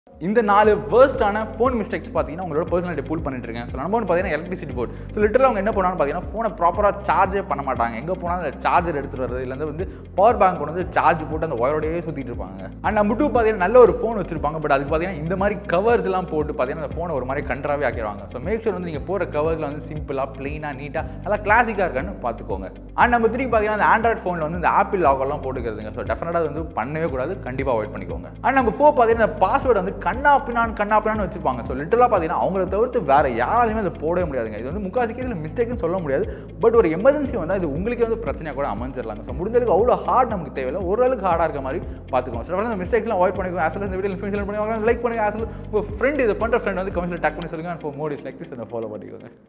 இந்த நாலு வேர்ஸ்டான phone mistakes பார்த்தீங்கன்னா உங்களோட பர்சனாலிட்டி புல் பண்ணிட்டு இருக்கேன் ஸோ நம்பர் பார்த்தீங்கன்னா எலக்ட்ரிசிட்டி போர்ட் ஸோ லிட்டரில் அவங்க என்ன பண்ணாலும் பார்த்தீங்கன்னா ஃபோனை ப்ராப்பராக சார்ஜே பண்ண மாட்டாங்க எங்கே போனாலும் சார்ஜர் எடுத்துகிட்டு வரது இல்லை வந்து பவர் பேங்க் கொண்டு வந்து சார்ஜ் போட்டு அந்த ஒயரோடயே சுற்றிட்டு இருப்பாங்க அண்ட் நம்பர் டூ பார்த்தீங்கன்னா நல்ல ஒரு ஃபோன் வச்சிருப்பாங்க பட் அதுக்கு பார்த்தீங்கன்னா இந்த மாதிரி கவர்ஸ் எல்லாம் போட்டு பார்த்தீங்கன்னா அந்த ஃபோனை ஒரு மாதிரி கன்றாவே ஆக்கிடுவாங்க ஸோ மேக் ஷூர் வந்து நீங்கள் போகிற கவர்ஸில் வந்து சிம்பிளாக ப்ளெயினாக நீட்டாக நல்லா கிளாசிக்காக இருக்கான்னு பார்த்துக்கோங்க அண்ட் நம்பர் த்ரீ பார்த்தீங்கன்னா அந்த ஆண்ட்ராய்ட் ஃபோனில் வந்து இந்த ஆப்பிள் லாகெல்லாம் போட்டுக்கிறதுங்க ஸோ டெஃபினட்டாக வந்து பண்ணவே கூடாது கண்டிப்பாக அவாய்ட் பண்ணிக்கோங்க அண்ட் நம்பர் ஃபோர் பார்த்தீங்கன்னா பாஸ்வேர்டு வந்து கண்ணா பின்னான் கண்ணா பின்னான்னு வச்சிருப்பாங்க ஸோ லிட்டலாக பார்த்தீங்கன்னா அவங்கள தவிர்த்து வேற யாராலையுமே அதை போடவே முடியாதுங்க இது வந்து முக்காசி கேஸில் மிஸ்டேக்னு சொல்ல முடியாது பட் ஒரு எமர்ஜென்சி வந்தால் இது உங்களுக்கே வந்து பிரச்சனையாக கூட அமைஞ்சிடலாங்க ஸோ முடிஞ்சதுக்கு அவ்வளோ ஹார்ட் நமக்கு தேவையில்லை ஓரளவுக்கு ஹார்டாக இருக்க மாதிரி பார்த்துக்கோங்க ஸோ இந்த மிஸ்டேக்ஸ்லாம் அவாய்ட் பண்ணிக்கோங்க ஆஸ் வெல் இந்த வீடியோ இன்ஃபர்மேஷன் பண்ணி லைக் பண்ணுங்க ஆஸ் வெல் உங்கள் ஃப்ரெண்ட் இது பண்ணுற ஃப்ரெண்ட் வந்து கமெண்ட்ஸில் டக் பண்ணி சொல்லுங்க and for more is like this follow பண்ணிக்கோங்க